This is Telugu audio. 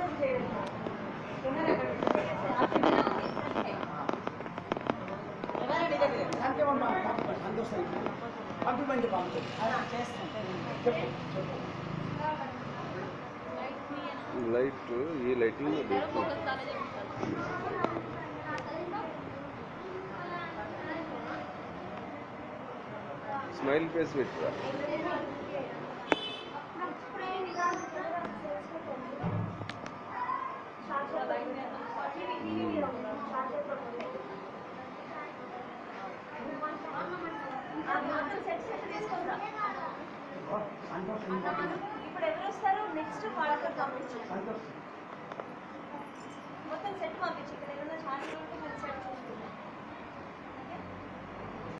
పంపించండి పంపించండి చెప్పు చెప్పు లైట్ ఈ లైటింగ్ స్మైల్ ఫేస్ పెట్టురా సంతోషం ఇప్పుడు ఎవరు వస్తారు నెక్స్ట్ వాళ్ళకి పంపించు సంతోషం మొత్తం సెట్ పంపించు ఇక్కడ ఏదైనా ఛార్జ్ ఉంటే మీరు సెట్ చూసుకోండి